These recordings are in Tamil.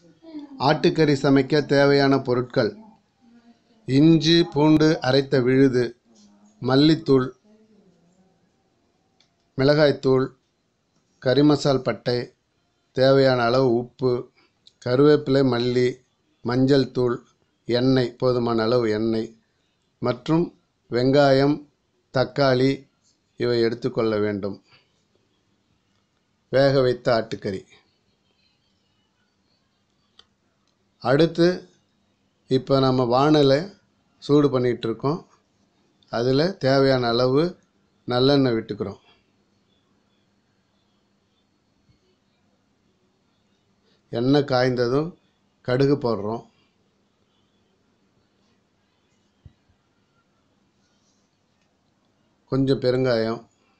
ஆட்டுக்கறி சமைக்க தேவையான பொருட்கள் இஞ்சி பூண்டு அரைத்த விழுது மல்லித்தூள் மிளகாய்த்தூள் கறி மசால் பட்டை தேவையான அளவு உப்பு கருவேப்பிலை மல்லி மஞ்சள் தூள் எண்ணெய் போதுமான அளவு எண்ணெய் மற்றும் வெங்காயம் தக்காளி இவை எடுத்துக்கொள்ள வேண்டும் வேக வைத்த ஆட்டுக்கறி அடுத்து இப்போ நம்ம வானலை சூடு பண்ணிகிட்டு இருக்கோம் அதில் தேவையான அளவு நல்லெண்ணெய் விட்டுக்கிறோம் எண்ணெய் காய்ந்ததும் கடுகு போடுறோம் கொஞ்சம் பெருங்காயம்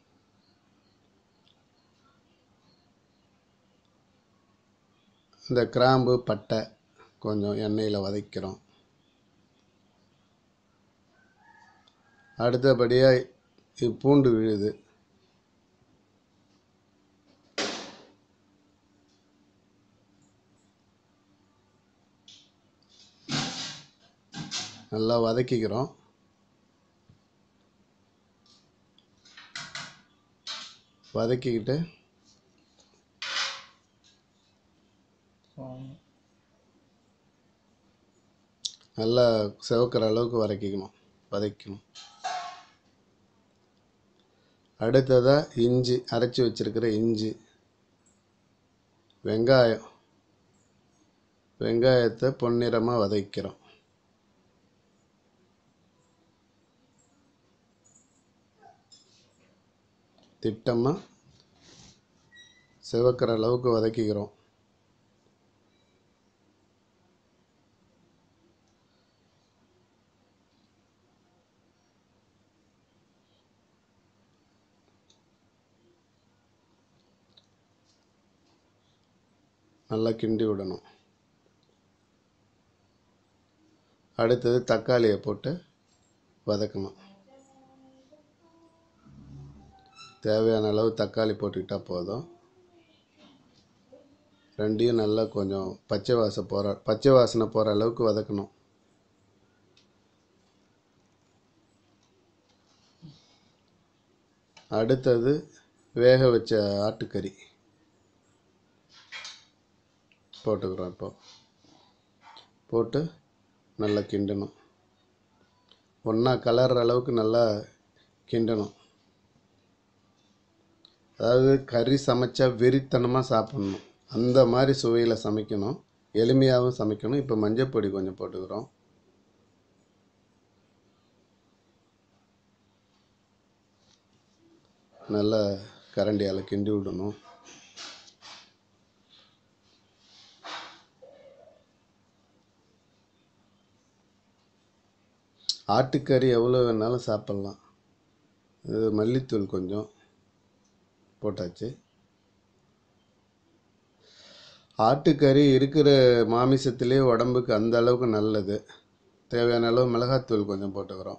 இந்த கிராம்பு பட்டை கொஞ்சம் எண்ணெயில் வதக்கிறோம் அடுத்தபடியாக பூண்டு விழுது நல்லா வதக்கிக்கிறோம் வதக்கிக்கிட்டு நல்லா செவக்கிற அளவுக்கு வதக்கிக்கணும் வதக்கணும் அடுத்ததாக இஞ்சி அரைச்சி வச்சிருக்கிற இஞ்சி வெங்காயம் வெங்காயத்தை பொன்னிறமாக வதக்கிறோம் திட்டமாக சிவக்கிற அளவுக்கு வதக்கிக்கிறோம் நல்லா கிண்டி விடணும் அடுத்தது தக்காளியை போட்டு வதக்கணும் தேவையான அளவு தக்காளி போட்டுக்கிட்டா போதும் ரெண்டையும் நல்லா கொஞ்சம் பச்சை வாசம் போகிற பச்சை வாசனை போகிற அளவுக்கு வதக்கணும் அடுத்தது வேக வச்ச ஆட்டுக்கறி போட்டுக்கிறோம் இப்போ போட்டு நல்லா கிண்டணும் ஒன்றா கலர்ற அளவுக்கு நல்லா கிண்டணும் அதாவது கறி சமைச்சா வெறித்தனமாக சாப்பிட்ணும் அந்த மாதிரி சுவையில் சமைக்கணும் எளிமையாகவும் சமைக்கணும் இப்போ மஞ்சப்பொடி கொஞ்சம் போட்டுக்கிறோம் நல்லா கரண்டியால் கிண்டி விடணும் ஆட்டுக்கறி எவ்வளோ வேணாலும் சாப்பிட்லாம் இது மல்லித்தூள் கொஞ்சம் போட்டாச்சு ஆட்டுக்கறி இருக்கிற மாமிசத்திலே உடம்புக்கு அந்த அளவுக்கு நல்லது தேவையான அளவு மிளகாத்தூள் கொஞ்சம் போட்டுக்கிறோம்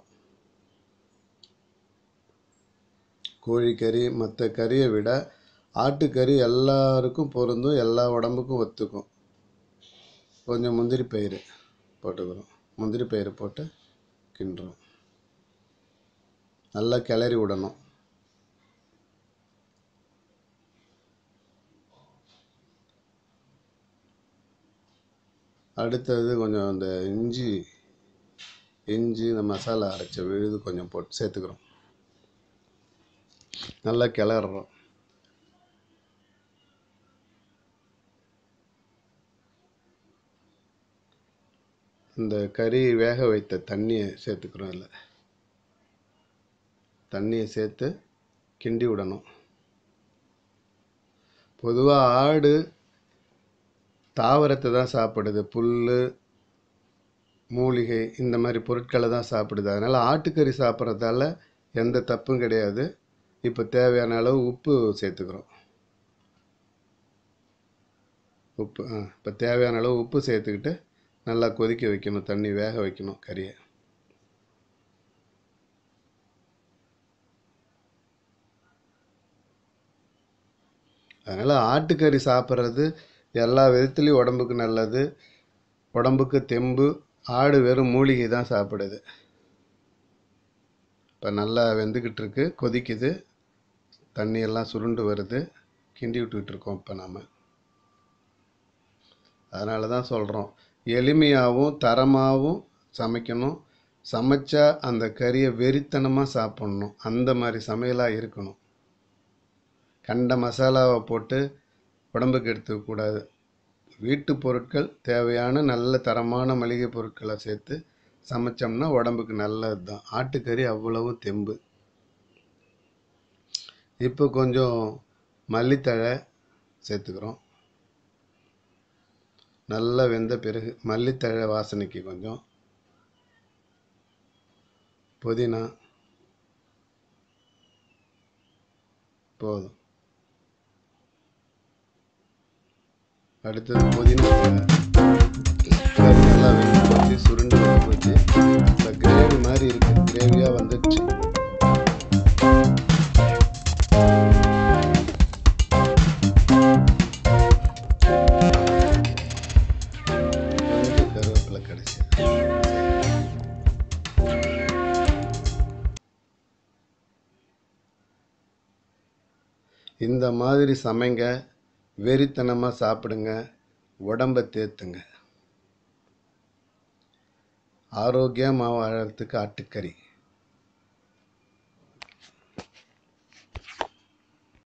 கோழிக்கறி மற்ற கறியை விட ஆட்டுக்கறி எல்லாருக்கும் பொருந்தும் எல்லா உடம்புக்கும் ஒத்துக்கும் கொஞ்சம் முந்திரி பயிறு போட்டுக்கிறோம் முந்திரி பயிறு போட்டு கிண்டுறோம் நல்லா கிளறி விடணும் அடுத்தது கொஞ்சம் அந்த இஞ்சி இஞ்சி இந்த மசாலா அரைச்ச விழுது கொஞ்சம் போட்டு சேர்த்துக்கிறோம் நல்லா கிளறுறோம் இந்த கறி வேக வைத்த தண்ணியை சேர்த்துக்கிறோம் இல்லை தண்ணியை சேர்த்து கிண்டி விடணும் பொதுவாக ஆடு தாவரத்தை தான் சாப்பிடுது புல் மூலிகை இந்த மாதிரி பொருட்களை தான் சாப்பிடுது அதனால் ஆட்டுக்கறி சாப்பிட்றதால எந்த தப்பும் கிடையாது இப்போ தேவையான அளவு உப்பு சேர்த்துக்கிறோம் உப்பு ஆ இப்போ தேவையான அளவு உப்பு சேர்த்துக்கிட்டு நல்லா கொதிக்க வைக்கணும் தண்ணி வேக வைக்கணும் கறியை அதனால் ஆட்டுக்கறி சாப்பிட்றது எல்லா விதத்துலேயும் உடம்புக்கு நல்லது உடம்புக்கு தெம்பு ஆடு வெறும் மூலிகை தான் சாப்பிடுது இப்போ நல்லா வெந்துக்கிட்டு இருக்கு கொதிக்குது தண்ணி எல்லாம் சுருண்டு வருது கிண்டி விட்டுக்கிட்டு இருக்கோம் இப்போ நாம் அதனால தான் சொல்கிறோம் எளிமையாகவும் தரமாகவும் சமைக்கணும் சமைச்சா அந்த கறியை வெறித்தனமாக சாப்பிட்ணும் அந்த மாதிரி சமையலாக இருக்கணும் கண்ட மசாலாவை போட்டு உடம்புக்கு எடுத்துக்கக்கூடாது வீட்டு பொருட்கள் தேவையான நல்ல தரமான மளிகை பொருட்களை சேர்த்து சமைச்சோம்னா உடம்புக்கு நல்லது தான் ஆட்டுக்கறி அவ்வளவு தெம்பு இப்போ கொஞ்சம் மல்லித்தழை சேர்த்துக்கிறோம் நல்லா வெந்த பிறகு மல்லித்தழை வாசனைக்கு கொஞ்சம் புதினா போதும் அடுத்தது புதினா தழை. கறி நல்லா வெந்து போச்சு சுருண்டு வந்து போச்சு இப்போ கிரேவி மாதிரி இருக்கு கிரேவியாக வந்துடுச்சு கொஞ்சம் கருவேப்பிலை கடைசி இந்த மாதிரி சமைங்க வெறித்தனமாக சாப்பிடுங்க உடம்பை தேத்துங்க ஆரோக்கியமாக வாழறதுக்கு ஆட்டுக்கறி